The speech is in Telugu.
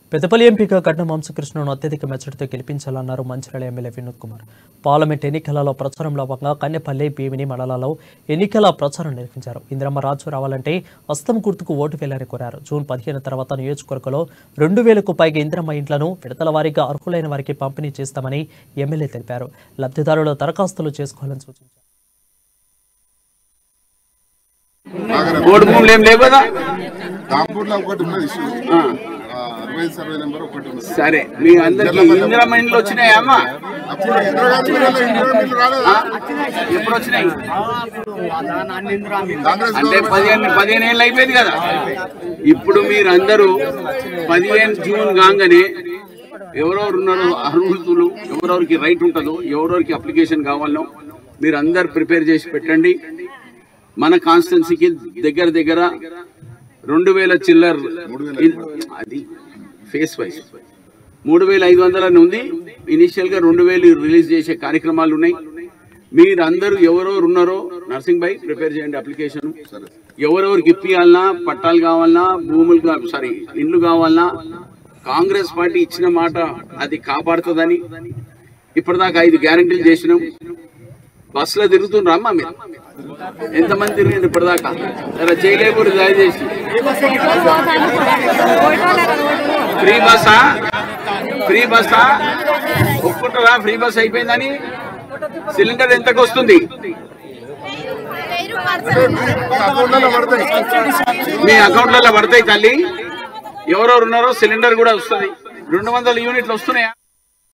పెద్దపల్లి ఎంపీగా గడ్డ మాంసకృష్ణను అత్యధిక మెచ్చడితో గెలిపించాలన్నారు మంచిర్యాల ఎమ్మెల్యే వినోద్ కుమార్ పార్లమెంట్ ఎన్నికలలో ప్రచారంలో భాగంగా కన్నెపల్లి భీమిని మండలాల్లో ఎన్నికల ప్రచారం నిర్వహించారు ఇంద్రమ్మ రాజు రావాలంటే అస్తం గుర్తుకు ఓటు వేయాలని కోరారు జూన్ పదిహేను తర్వాత నియోజకవర్గంలో రెండు వేలకు పైగా ఇంద్రమ్మ ఇండ్లను విడతల వారీగా అర్హులైన వారికి పంపిణీ చేస్తామని ఎమ్మెల్యే తెలిపారు లబ్ధిదారులు దరఖాస్తులు చేసుకోవాలని సూచించారు ఓటు భూములు ఏం లేవు కదా దాంపూర్లో ఒకటి ఉన్నది ఇష్యూ ఆ, అరవై సర్వే నెంబర్ ఒకటి ఉన్నది సరే మీ అందరికి ఇందిరా మైండ్లు వచ్చినాయా అమ్మా అప్పుడు ఇందిరాగాంధీ పిల్లలు ఇందిరా మిల్లు రాలేదా ఎప్పుడు వచ్చినాయి కాంగ్రెస్ అంటే పదిహేను పదిహేను ఏళ్ళు అయిపోయింది కదా ఇప్పుడు మీరందరూ పదిహేను జూన్ కాగానే ఎవరెవరు ఉన్నారో అర్హులు ఎవరెవరికి రైట్ ఉంటుందో ఎవరెవరికి అప్లికేషన్ కావాలో మీరు అందరు ప్రిపేర్ చేసి పెట్టండి మన కాన్స్టిట్యున్సీకి దగ్గర దగ్గర రెండు వేల చిల్లర్ ఇన్- అది ఫేస్ వైజ్ మూడు వేల ఐదు వందలని ఉంది ఇనిషియల్ గా రెండు వేలు రిలీజ్ చేసే కార్యక్రమాలు ఉన్నాయి మీరందరూ ఎవరెవరు ఉన్నారో నర్సింగ్ బై ప్రిపేర్ చేయండి అప్లికేషన్ ఎవరెవరికి ఇప్పియాలన్నా పట్టాలు కావాలన్నా భూములు కా- సారీ ఇండ్లు కావాలన్నా కాంగ్రెస్ పార్టీ ఇచ్చిన మాట అది కాపాడుతుందని ఇప్పటిదాకా ఐదు గ్యారంటీలు చేసినాం బస్సులో తిరుగుతుండ్రా అమ్మా మీరు ఎంతమంది తిరిగింది ఇప్పటిదాకా జర చేయలేకూడదు దయచేసి ఫ్రీ బస్సా ఫ్రీ బస్సా ఒప్పుకుంటారా ఫ్రీ బస్ అయిపోయిందని సిలిండర్ ఎంతకు వస్తుంది అకౌంట్లలో పడతాయి మీ అకౌంట్లలో పడతాయి తల్లి ఎవరెవరు ఉన్నారో సిలిండర్ కూడా వస్తుంది రెండు వందల యూనిట్లు వస్తున్నాయా